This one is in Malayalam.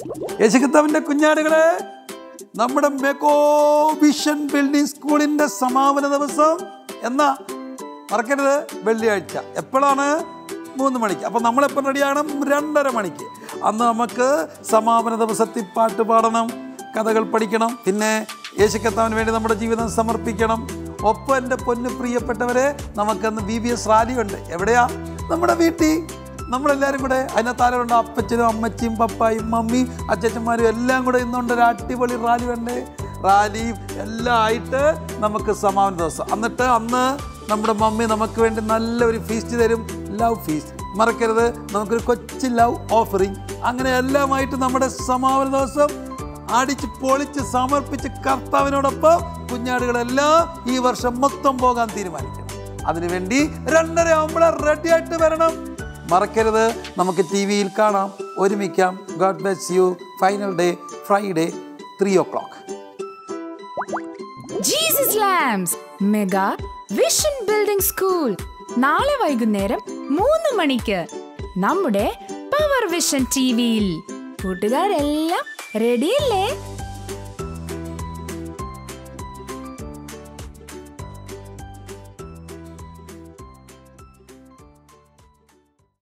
യേശുക്കത്താവിൻ്റെ കുഞ്ഞാടുകളെ നമ്മുടെ മെക്കോ വിഷൻ ബിൽഡിംഗ് സ്കൂളിൻ്റെ സമാപന ദിവസം എന്നാ മറക്കരുത് വെള്ളിയാഴ്ച എപ്പോഴാണ് മൂന്ന് മണിക്ക് അപ്പം നമ്മളെപ്പോൾ റെഡിയാണ് രണ്ടര മണിക്ക് അന്ന് നമുക്ക് സമാപന ദിവസത്തിൽ പാട്ട് പാടണം കഥകൾ പഠിക്കണം പിന്നെ യേശുക്കത്താവിന് വേണ്ടി നമ്മുടെ ജീവിതം സമർപ്പിക്കണം ഒപ്പം എൻ്റെ പൊന്നു പ്രിയപ്പെട്ടവരെ നമുക്കന്ന് ബി ബി എസ് റാലി ഉണ്ട് എവിടെയാ നമ്മുടെ വീട്ടിൽ നമ്മളെല്ലാവരും കൂടെ അതിനകത്ത് ആരുണ്ട് അപ്പച്ചനും അമ്മച്ചിയും പപ്പായും മമ്മിയും അച്ഛച്ചന്മാരും എല്ലാം കൂടെ ഇന്നുണ്ട് ഒരു അടിപൊളി റാലി വേണ്ടേ റാലിയും എല്ലാം ആയിട്ട് നമുക്ക് സമാപന ദിവസം എന്നിട്ട് അന്ന് നമ്മുടെ മമ്മി നമുക്ക് വേണ്ടി നല്ലൊരു ഫീസ്റ്റ് തരും ലവ് ഫീസ്റ്റ് മറക്കരുത് നമുക്കൊരു കൊച്ചു ലവ് ഓഫറിങ് അങ്ങനെ എല്ലാമായിട്ട് നമ്മുടെ സമാപന ദിവസം അടിച്ച് പൊളിച്ച് സമർപ്പിച്ച് കർത്താവിനോടൊപ്പം കുഞ്ഞാടുകളെല്ലാം ഈ വർഷം മൊത്തം പോകാൻ തീരുമാനിക്കണം അതിനുവേണ്ടി രണ്ടര ആകുമ്പോൾ റെഡി ആയിട്ട് വരണം മറക്കരുത് നമുക്ക് ടി വിയിൽ കാണാം ഒരുമിക്കാം God bless you final day Friday three o'clock Jesus lambs mega vision building school നാളെ വൈകുന്നേരം മൂന്ന് മണിക്ക് നമ്മുടെ പവർ വിഷൻ ടിവിയിൽ കൂട്ടുകാരെല്ലാം റെഡിയല്ലേ